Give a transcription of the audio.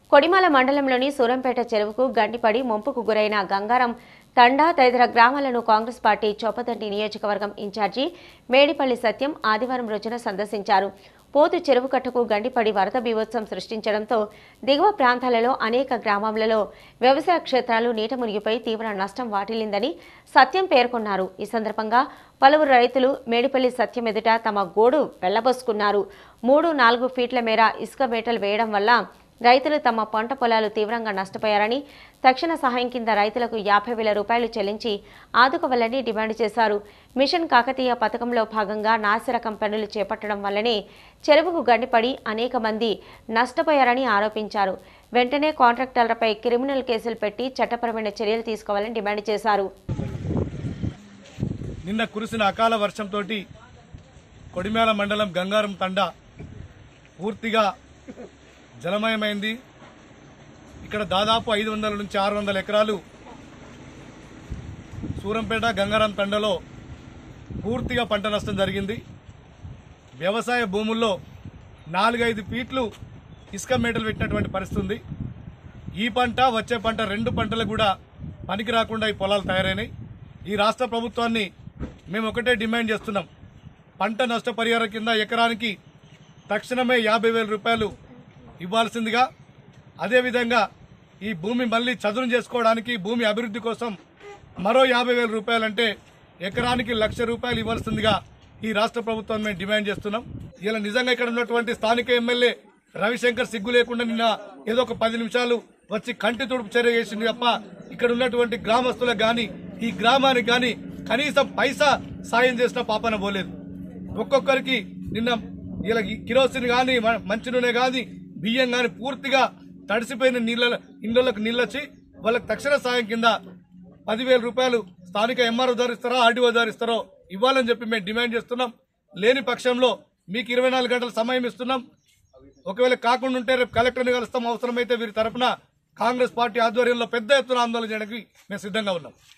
కొడిమాల మండలంలోని సూరంపేట చెరువుకు గండిపడి ముంపుకు గురైన గంగారం తండా తదితర గ్రామాలను కాంగ్రెస్ పార్టీ చొప్పదండి నియోజకవర్గం ఇన్ఛార్జి మేడిపల్లి సత్యం ఆదివారం రోజున సందర్శించారు పోతు చెరువు కట్టకు గండిపడి వరద బీభత్సం సృష్టించడంతో దిగువ ప్రాంతాలలో అనేక గ్రామాలలో వ్యవసాయ క్షేత్రాలు నీట మునిగిపోయి తీవ్ర నష్టం వాటిల్లిందని సత్యం పేర్కొన్నారు ఈ సందర్భంగా పలువురు రైతులు మేడిపల్లి సత్యం ఎదుట తమ గోడు వెళ్లబోసుకున్నారు మూడు నాలుగు ఫీట్ల మేర ఇసుక మేటలు వేయడం వల్ల రైతులు తమ పంట పొలాలు తీవ్రంగా నష్టపోయారని తక్షణ సహాయం కింద రైతులకు యాభై వేల రూపాయలు చెల్లించి ఆదుకోవాలని డిమాండ్ చేశారు మిషన్ కాకతీయ పథకంలో భాగంగా నాసిరకం పనులు చేపట్టడం వల్లనే చెరువుకు గండిపడి అనేక మంది నష్టపోయారని ఆరోపించారు వెంటనే కాంట్రాక్టర్లపై క్రిమినల్ కేసులు పెట్టి చట్టపరమైన చర్యలు తీసుకోవాలని డిమాండ్ చేశారు నిన్న కురిసిన అకాల వర్షంతో కొడిమేల మండలం గంగారం తండా పూర్తిగా జలమయమైంది ఇక్కడ దాదాపు ఐదు వందల నుంచి ఆరు వందల ఎకరాలు సూరంపేట గంగారం తండలో పూర్తిగా పంట నష్టం జరిగింది వ్యవసాయ భూముల్లో నాలుగైదు ఫీట్లు ఇసుక మేటలు పెట్టినటువంటి పరిస్థితి ఉంది ఈ పంట వచ్చే పంట రెండు పంటలు కూడా పనికి రాకుండా ఈ పొలాలు తయారైనాయి ఈ రాష్ట్ర ప్రభుత్వాన్ని మేము ఒకటే డిమాండ్ చేస్తున్నాం పంట నష్టపరిహారం కింద ఎకరానికి తక్షణమే యాభై వేల రూపాయలు ఇవ్వాల్సిందిగా అదేవిధంగా ఈ భూమి మళ్ళీ చదును చేసుకోవడానికి భూమి అభివృద్ధి కోసం మరో యాభై వేల రూపాయలంటే ఎకరానికి లక్ష రూపాయలు ఇవ్వాల్సిందిగా ఈ రాష్ట్ర ప్రభుత్వాన్ని మేము డిమాండ్ చేస్తున్నాం ఇలా నిజంగా ఇక్కడ ఉన్నటువంటి స్థానిక ఎమ్మెల్యే రవిశంకర్ సిగ్గు లేకుండా నిన్న ఏదో ఒక పది నిమిషాలు వచ్చి కంటి తుడుపు చర్య చేసింది తప్ప ఇక్కడ ఉన్నటువంటి గ్రామస్తులకు గాని ఈ గ్రామానికి గాని కనీసం పైసా సాయం చేసిన పాపన పోలేదు ఒక్కొక్కరికి నిన్న ఇలా కిరోసిన్ గాని మ- మంచి నూనె గాని బియ్యం గాని పూర్తిగా తడిసిపోయిన నీళ్ళ ఇళ్లకు నీళ్ళొచ్చి వాళ్ళకి తక్షణ సాయం కింద పదివేల రూపాయలు స్థానిక ఎంఆర్ఓ ద్వారా ఇస్తారో ఆర్డీఓ ద్వారా ఇస్తారో ఇవ్వాలని చెప్పి మేము డిమాండ్ చేస్తున్నాం లేని పక్షంలో మీకు ఇరవై నాలుగు గంటల సమయం ఇస్తున్నాం ఒకవేళ కాకుండా ఉంటే రేపు కలెక్టర్ని కలుస్తాం అవసరమైతే వీరి తరపున కాంగ్రెస్ పార్టీ ఆధ్వర్యంలో పెద్ద ఎత్తున ఆందోళన చేయడానికి మేము సిద్ధంగా ఉన్నాం